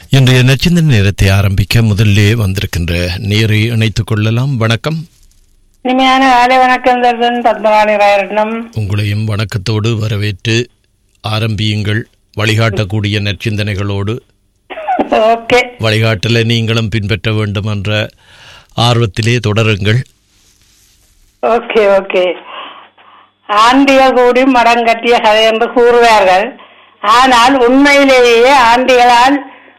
இன்றைய நச்சிந்தன நேரத்தை ஆரம்பிக்க முதல்லே வந்திருக்கின்ற நேரை இணைத்துக் கொள்ளலாம் வணக்கம் இனிமையான காலை வணக்கம் தர்தன் பத்மவாணி ராயரட்னம் உங்களையும் வணக்கத்தோடு வரவேற்று ஆரம்பியுங்கள் வழிகாட்டக்கூடிய நற்சிந்தனைகளோடு ஓகே வழிகாட்டலை நீங்களும் பின்பற்ற வேண்டும் என்ற ஆர்வத்திலே தொடருங்கள் ஓகே ஓகே ஆண்டிகள் கூடி மடம் கட்டிய கதை என்று கூறுவார்கள் ஆனால் உண்மையிலேயே ஆண்டிகளால்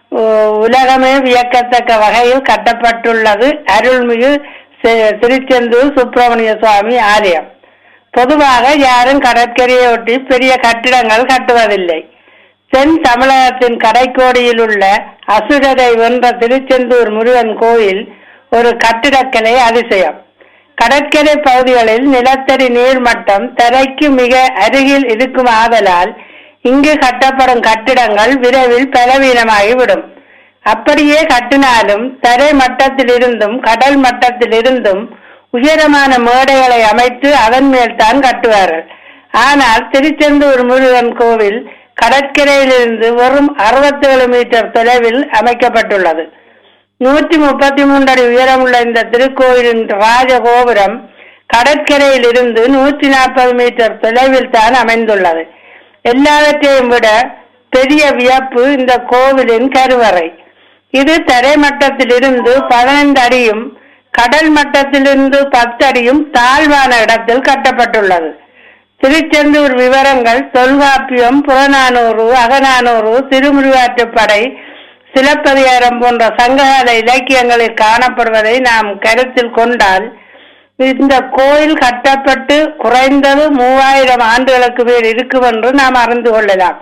உ- உலகமே வியக்கத்தக்க வகையில் கட்டப்பட்டுள்ளது அருள்மிகு சி- திருச்செந்தூர் சுப்பிரமணிய சுவாமி ஆலயம் பொதுவாக யாரும் கடற்கரையொட்டி பெரிய கட்டிடங்கள் கட்டுவதில்லை தென் தமிழகத்தின் கடைக்கோடியில் உள்ள அசுரரை வென்ற திருச்செந்தூர் முருகன் கோயில் ஒரு கட்டிடக்கலை அதிசயம் கடற்கரை பகுதிகளில் நிலத்தடி நீர்மட்டம் தரைக்கு மிக அருகில் இருக்கும் ஆதலால் இங்கு கட்டப்படும் கட்டிடங்கள் விரைவில் பலவீனமாகிவிடும் அப்படியே கட்டினாலும் தரை மட்டத்திலிருந்தும் கடல் மட்டத்திலிருந்தும் உயரமான மேடைகளை அமைத்து அதன் மேல் தான் கட்டுவார்கள் ஆனால் திருச்செந்தூர் முருகன் கோவில் கடற்கரையிலிருந்து வெறும் 67 மீட்டர் தொலைவில் அமைக்கப்பட்டுள்ளது நூற்றி முப்பத்தி மூன்று அடி உயரமுள்ள இந்த திருக்கோயிலின் ராஜகோபுரம் கடற்கரையில் இருந்து நூற்றி நாற்பது மீட்டர் தொலைவில் தான் அமைந்துள்ளது எல்லாவற்றையும் விட பெரிய வியப்பு இந்த கோவிலின் கருவறை இது தரை மட்டத்திலிருந்து பதினைந்து அடியும் கடல் மட்டத்திலிருந்து பத்து அடியும் தாழ்வான இடத்தில் கட்டப்பட்டுள்ளது திருச்செந்தூர் விவரங்கள் தொல்காப்பியம் புறநானூறு அகநானூறு திருமுருகாற்றுப்படை சிலப்பதிகாரம் போன்ற சங்ககால இலக்கியங்களில் காணப்படுவதை நாம் கருத்தில் கொண்டால் இந்த கோயில் கட்டப்பட்டு குறைந்தது மூவாயிரம் ஆண்டுகளுக்கு மேல் இருக்கும் என்று நாம் அறிந்து கொள்ளலாம்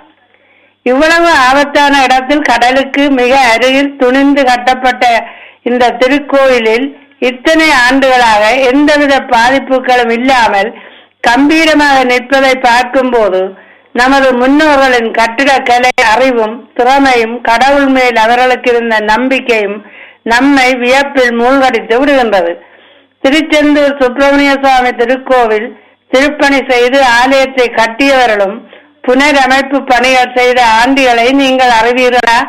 இவ்வளவு ஆபத்தான இடத்தில் கடலுக்கு மிக அருகில் துணிந்து கட்டப்பட்ட இந்த திருக்கோயிலில் இத்தனை ஆண்டுகளாக எந்தவித பாதிப்புகளும் இல்லாமல் கம்பீரமாக நிற்பதை பார்க்கும்போது நமது முன்னோர்களின் கட்டிடக்கலை அறிவும் திறமையும் கடவுள் மேல் அவர்களுக்கு இருந்த நம்பிக்கையும் நம்மை வியப்பில் மூழ்கடித்து விடுகின்றது திருச்செந்தூர் சுப்பிரமணிய சுவாமி திருக்கோவில் திருப்பணி செய்து ஆலயத்தை கட்டியவர்களும் புனரமைப்பு பணிகள் செய்த ஆண்டிகளை நீங்கள் அறிவீர்களா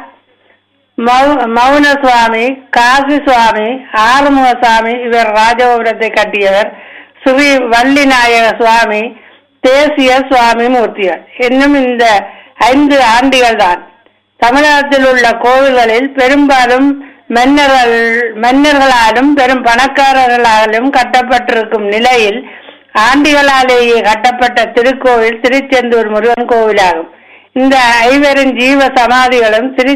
மௌ- மௌன சுவாமி காசி சுவாமி ஆறுமுக சுவாமி இவர் ராஜகோபுரத்தை கட்டியவர் ஸ்ரீ வள்ளிநாயக சுவாமி தேசிய சுவாமி மூர்த்திகள் இன்னும் இந்த ஐந்து ஆண்டிகள் தான் தமிழகத்தில் உள்ள கோவில்களில் பெரும்பாலும் மன்னர்கள் மன்னர்களாலும் பெரும் பணக்காரர்களாலும் கட்டப்பட்டிருக்கும் நிலையில் ஆண்டிகளாலேயே கட்டப்பட்ட திருக்கோவில் திருச்செந்தூர் முருகன் கோவிலாகும் இந்த ஐவரின் ஜீவ சமாதிகளும் திரு